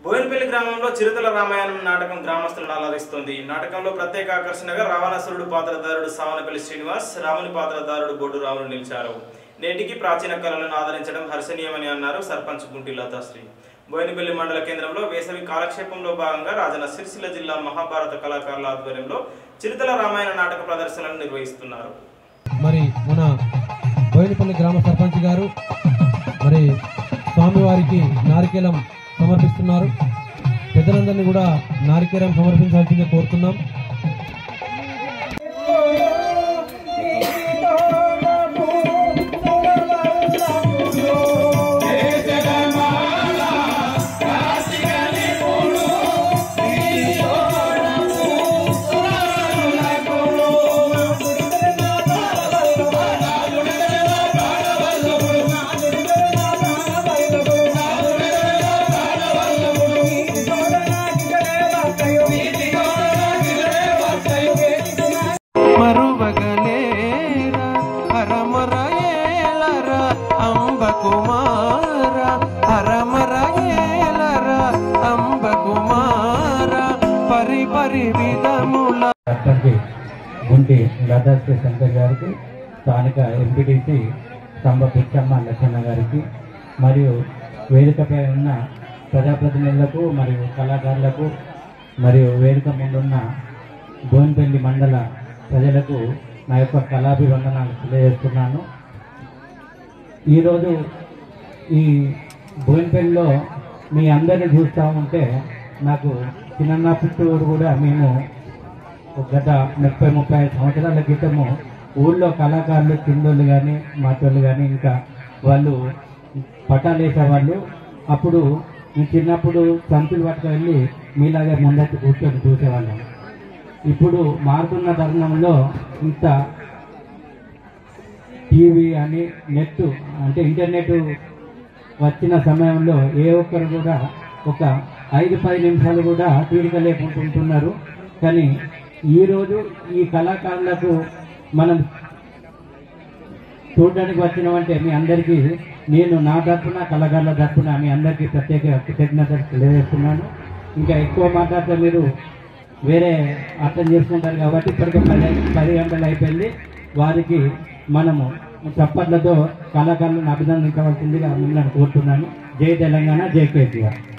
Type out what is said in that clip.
బోయినపల్లి గ్రామంలో చిరుతల రామాయణం నాటకం గ్రామస్తులను అలరిస్తోంది ఈ నాటకంలో ప్రత్యేక ఆకర్షణగా రావణాసురుడు పాత్రధారుడు సావనపల్లి శ్రీనివాస్ రాముని పాత్రధారుడు బొడ్డు రాములు నిలిచారు నేటికి ప్రాచీన కళలను ఆదరించడం హర్షణీయమని అన్నారు సర్పంచ్ గుంటి లతాశ్రీ బోయినపల్లి మండల కేంద్రంలో వేసవి కాలక్షేపంలో భాగంగా రాజన్న సిరిసిల్ల జిల్లా మహాభారత కళాకారుల ఆధ్వర్యంలో చిరుతల రామాయణ నాటక ప్రదర్శనలు నిర్వహిస్తున్నారు మరి మన బోయినపల్లి గ్రామ సర్పంచ్ గారు మరి స్వామివారికి నారికేలం సమర్పిస్తున్నారు పెద్దలందరినీ కూడా నారికేలం సమర్పించాల్సిందే కోరుతున్నాం మరువగలేరా హరమర ఏలర అంబ కుమార హరమర ఏలర అంబ కుమార పరి పరి విధముల సర్పంచ్ గుంటి లదాశ్రీ శంకర్ గారికి స్థానిక ఎంపీటీసీ సంబ పిచ్చమ్మ లక్ష్మణ గారికి మరియు వేదికపై ఉన్న ప్రజాప్రతినిధులకు మరియు కళాకారులకు మరియు వేదిక ముందున్న బోన్పల్లి మండల ప్రజలకు నా యొక్క కళాభివందనాలు తెలియజేస్తున్నాను ఈరోజు ఈ బోయినపల్లిలో మీ అందరిని చూస్తూ ఉంటే నాకు చిన్నప్పటి కూడా మేము ఒక గత ముప్పై ముప్పై ఐదు సంవత్సరాల క్రితము ఊళ్ళో కళాకారులు కిందోళ్ళు కానీ మాటోళ్ళు కానీ ఇంకా వాళ్ళు పటాలు వేసేవాళ్ళు అప్పుడు మేము చిన్నప్పుడు సంచులు పట్టుకు వెళ్ళి మీలాగే ముందట్టు కూర్చొని చూసేవాళ్ళం ఇప్పుడు మారుతున్న తరుణంలో ఇంత టీవీ అని నెట్ అంటే ఇంటర్నెట్ వచ్చిన సమయంలో ఏ ఒక్కరు కూడా ఒక ఐదు పది నిమిషాలు కూడా తీరిక లేకుంటుంటున్నారు కానీ ఈరోజు ఈ కళాకారులకు మనం చూడడానికి వచ్చినామంటే మీ అందరికీ నేను నా తరఫున కళాకారుల తరఫున మీ అందరికీ ప్రత్యేక కృతజ్ఞతలు తెలియజేస్తున్నాను ఇంకా ఎక్కువ మాట్లాడితే మీరు వేరే అర్థం చేసుకుంటారు కాబట్టి ఇప్పటికే పది పది గంటలు అయిపోయింది వారికి మనము చప్పట్లతో కళాకారులను అభినందించవలసిందిగా మిమ్మల్ని కోరుతున్నాను జై తెలంగాణ జై కేసీఆర్